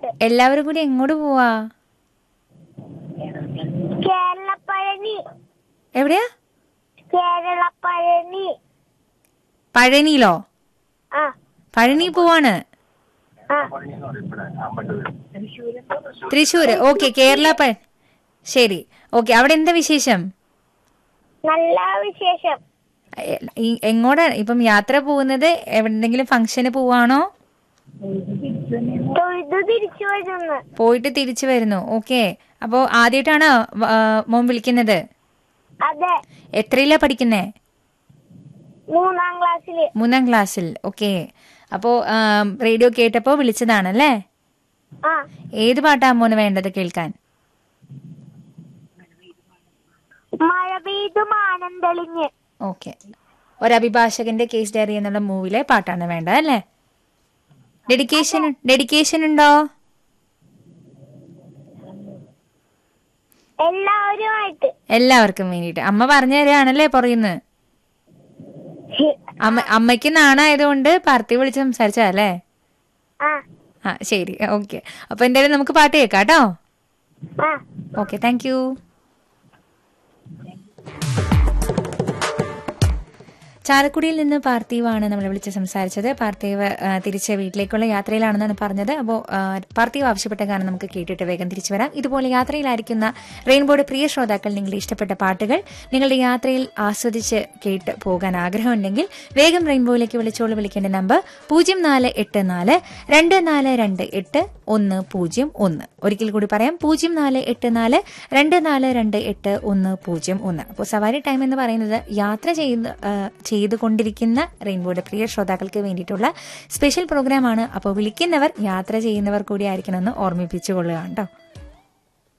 എല്ലാവരും കൂടി എങ്ങോട്ട് പോവാ കേരള പഴനി എവിടെയാ കേരള പഴനി പഴനിയിലോ ആ പഴനി പോവാണ് ആ തൃശ്ശൂര് ഓക്കെ കേരള പ ശരി ഓക്കെ അവിടെ എന്താ വിശേഷം നല്ല വിശേഷം എ- ഈ- എങ്ങോട്ടാ ഇപ്പം യാത്ര പോകുന്നത് എവിടെന്തെങ്കിലും ഫംഗ്ഷന് പോവാണോ തൊഴുതു തിരിച്ചു വരുന്നു പോയിട്ട് തിരിച്ചു വരുന്നു ഓക്കെ അപ്പോ ആദ്യമായിട്ടാണോ വ- ആ, മോൻ വിളിക്കുന്നത് അതെ എത്രയിലാ പഠിക്കുന്നേ മൂന്നാം ക്ലാസ്സില് മൂന്നാം ക്ലാസ്സിൽ ഓക്കെ അപ്പോ റേഡിയോ കേട്ടപ്പോ വിളിച്ചതാണല്ലേ ആ ഏത് പാട്ടാ മോന് വേണ്ടത് കേൾക്കാൻ മഴ പെയ്തു മാനം തെളിഞ്ഞ് ഓക്കെ ഒരഭിഭാഷകന്റെ കേസ് ഡയറി എന്നുള്ള മൂവിലെ പാട്ടാണ് വേണ്ടത് അല്ലേ ഡെഡിക്കേഷൻ ഡെഡിക്കേഷൻ ഉണ്ടോ എല്ലാവരുമായിട്ട് എല്ലാവർക്കും വേണ്ടിയിട്ട് അമ്മ പറഞ്ഞു തരികയാണല്ലേ പറയുന്നത് അമ്മ അമ്മയ്ക്ക് നാണായതുകൊണ്ട് പാർട്ടി വിളിച്ച് സംസാരിച്ചതല്ലേ ആ ആ ശരി ഓക്കെ അപ്പൊ എന്തായാലും നമുക്ക് പാട്ട് കേൾക്കാം കേട്ടോ ആ ഓക്കെ താങ്ക് യു ചാലക്കുടിയിൽ നിന്ന് പാർത്ഥീവാണ് നമ്മൾ വിളിച്ച് സംസാരിച്ചത് പാർത്ഥീവ് ആ, തിരിച്ച് വീട്ടിലേക്കുള്ള യാത്രയിലാണെന്നാണ് പറഞ്ഞത് അപ്പോൾ പാർത്ഥീവ് ആവശ്യപ്പെട്ട ഗാനം നമുക്ക് കേട്ടിട്ട് വേഗം തിരിച്ചു വരാം ഇതുപോലെ യാത്രയിലായിരിക്കുന്ന റെയിൻബോയുടെ പ്രിയ ശ്രോതാക്കൾ നിങ്ങളുടെ ഇഷ്ടപ്പെട്ട പാട്ടുകൾ നിങ്ങളുടെ യാത്രയിൽ ആസ്വദിച്ച് കേട്ട് പോകാൻ ആഗ്രഹമുണ്ടെങ്കിൽ വേഗം റെയിൻബോയിലേക്ക് വിളിച്ചോളൂ വിളിക്കേണ്ട നമ്പർ പൂജ്യം നാല് എട്ട് നാല് രണ്ട് നാല് രണ്ട് എട്ട് ഒന്ന് പൂജ്യം ഒന്ന് ഒരിക്കൽ കൂടി പറയാം പൂജ്യം നാല് എട്ട് നാല് രണ്ട് നാല് രണ്ട് എട്ട് ഒന്ന് പൂജ്യം ഒന്ന് അപ്പോൾ സവാരി ടൈം എന്ന് പറയുന്നത് യാത്ര ചെയ്ത് ആ, ചെയ്തുകൊണ്ടിരിക്കുന്ന റെയിൻബോയുടെ പ്രിയ ശ്രോതാക്കൾക്ക് വേണ്ടിയിട്ടുള്ള സ്പെഷ്യൽ പ്രോഗ്രാമാണ് അപ്പോൾ വിളിക്കുന്നവർ യാത്ര ചെയ്യുന്നവർ കൂടി ആയിരിക്കണമെന്ന് ഓർമ്മിപ്പിച്ചുകൊള്ളുക കേട്ടോ